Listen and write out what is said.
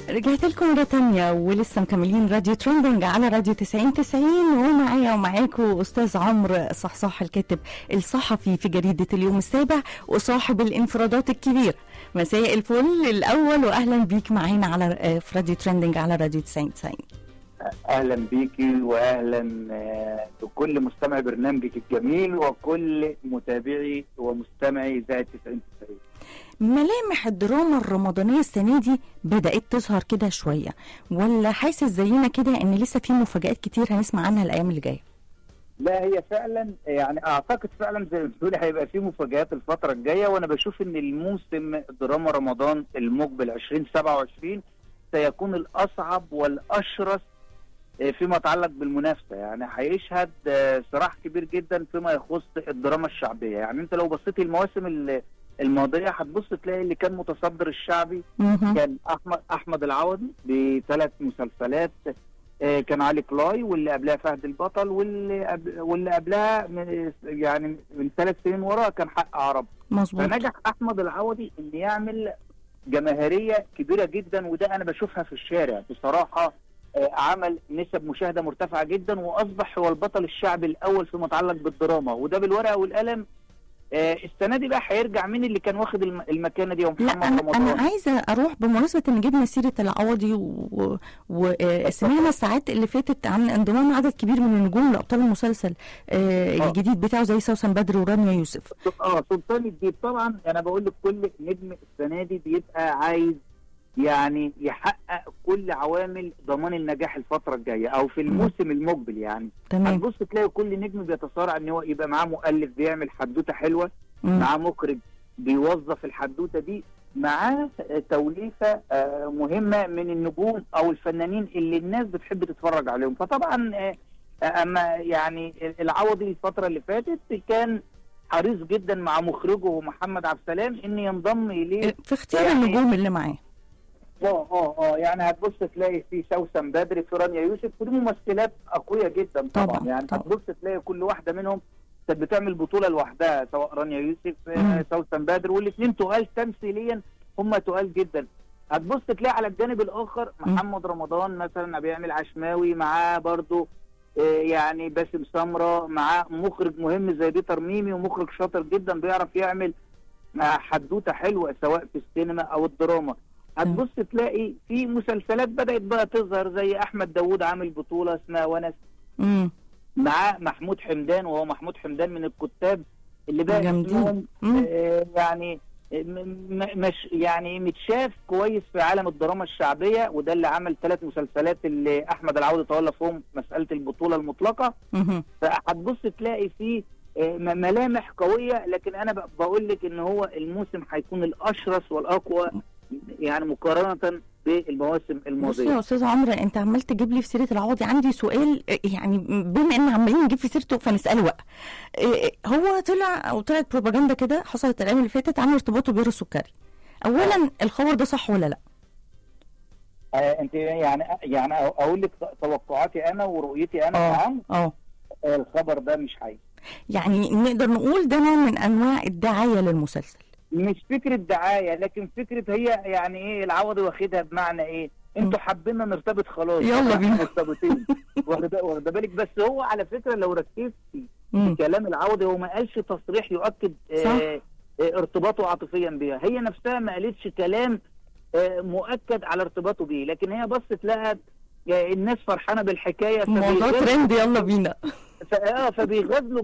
رجعت لكم مرة تانية ولسه مكملين راديو ترندنج على راديو 90 90 ومعايا ومعاكم أستاذ عمرو صحصاح الكاتب الصحفي في جريدة اليوم السابع وصاحب الانفرادات الكبير مساء الفل الأول وأهلا بيك معانا على آه، في راديو ترندنج على راديو 90 90 اهلا بيكي واهلا آه، بكل مستمع برنامجك الجميل وكل متابعي ومستمعي اذاعه 90 90 ملامح الدراما الرمضانية السنة دي بدأت تظهر كده شوية ولا حاسس زينا كده إن لسه في مفاجآت كتير هنسمع عنها الأيام اللي جاية لا هي فعلا يعني اعتقد فعلا زي ما بتقولي هيبقى في مفاجآت الفتره الجايه وانا بشوف ان الموسم دراما رمضان المقبل 2027 سيكون الاصعب والاشرس آه، فيما يتعلق بالمنافسه يعني هيشهد آه، صراع كبير جدا فيما يخص الدراما الشعبيه يعني انت لو بصيتي المواسم ال- الماضيه هتبص تلاقي اللي كان متصدر الشعبي مهم. كان احمد احمد العوضي بثلاث مسلسلات آه، كان علي كلاي واللي قبلها فهد البطل واللي قبل واللي قبلها من يعني من ثلاث سنين ورا كان حق عرب مظبوط فنجح احمد العوضي ان يعمل جماهيريه كبيره جدا وده انا بشوفها في الشارع بصراحه آه، عمل نسب مشاهده مرتفعه جدا واصبح هو البطل الشعبي الاول فيما يتعلق بالدراما وده بالورقه والقلم آه، السنه دي بقى هيرجع مين اللي كان واخد الم- المكانه دي هو لا محمد انا رمضان انا عايزه اروح بمناسبه ان جبنا سيره العوضي وسمعنا الساعات اللي فاتت عن انضمام عدد كبير من النجوم لابطال المسلسل آه، آه. الجديد بتاعه زي سوسن بدر ورانيا يوسف اه سلطان الدين طبعا انا بقول لك كل نجم السنه دي بيبقى عايز يعني يحقق كل عوامل ضمان النجاح الفتره الجايه او في الموسم المقبل يعني تمام هتبص تلاقي كل نجم بيتصارع ان هو يبقى معاه مؤلف بيعمل حدوته حلوه مم. معاه مخرج بيوظف الحدوته دي معاه توليفه آه، مهمه من النجوم او الفنانين اللي الناس بتحب تتفرج عليهم فطبعا آه، آه، اما يعني العوضي الفتره اللي فاتت كان حريص جدا مع مخرجه محمد عبد السلام ان ينضم اليه في اختيار يعني- النجوم اللي معاه اه اه اه يعني هتبص تلاقي في سوسن بدري في رانيا يوسف ودي ممثلات اقوياء جدا طبعا, طبعاً، يعني طبعاً. هتبص تلاقي كل واحده منهم كانت بتعمل بطوله لوحدها سواء رانيا يوسف مم. آه، سوسن بدر والاثنين تقال تمثيليا هم تقال جدا هتبص تلاقي على الجانب الاخر مم. محمد رمضان مثلا بيعمل عشماوي معاه برضو آه، يعني باسم سمره معاه مخرج مهم زي بيتر ميمي ومخرج شاطر جدا بيعرف يعمل آه، حدوته حلوه سواء في السينما او الدراما هتبص تلاقي في مسلسلات بدات بقى تظهر زي احمد داوود عامل بطوله اسمها ونس امم معاه محمود حمدان وهو محمود حمدان من الكتاب اللي بقى جامدين. اسمهم مم. آه، يعني م- م- مش يعني متشاف كويس في عالم الدراما الشعبيه وده اللي عمل ثلاث مسلسلات اللي احمد العوضي تولى فيهم مساله البطوله المطلقه مهم. فهتبص تلاقي فيه آه، م- ملامح قويه لكن انا ب- بقول لك ان هو الموسم هيكون الاشرس والاقوى يعني مقارنه بالمواسم بص الماضيه يا استاذ عمرو انت عمال تجيب لي في سيره العوضي عندي سؤال آه، يعني بما ان عمالين نجيب في سيرته فنساله بقى آه، هو طلع او طلعت بروباجندا كده حصلت الايام اللي فاتت عن ارتباطه بيرو السكري اولا الخبر ده صح ولا لا آه انت يعني يعني أ- اقول لك توقعاتي انا ورؤيتي انا اه نعم اه آه، الخبر ده مش حقيقي يعني نقدر نقول ده نوع من انواع الدعايه للمسلسل مش فكره دعايه لكن فكره هي يعني ايه العوضي واخدها بمعنى ايه انتوا حابين نرتبط خلاص يلا إحنا بينا. مرتبطين واخده واخده بالك بس هو على فكره لو ركزت مم. كلام العوضي هو ما قالش تصريح يؤكد صح. آه آه ارتباطه عاطفيا بيها هي نفسها ما قالتش كلام آه مؤكد على ارتباطه بيه لكن هي بصت لها آه، الناس فرحانه بالحكايه موضوع فبيغزلوا- ترند يلا بينا ف- آه، فبيغزلوا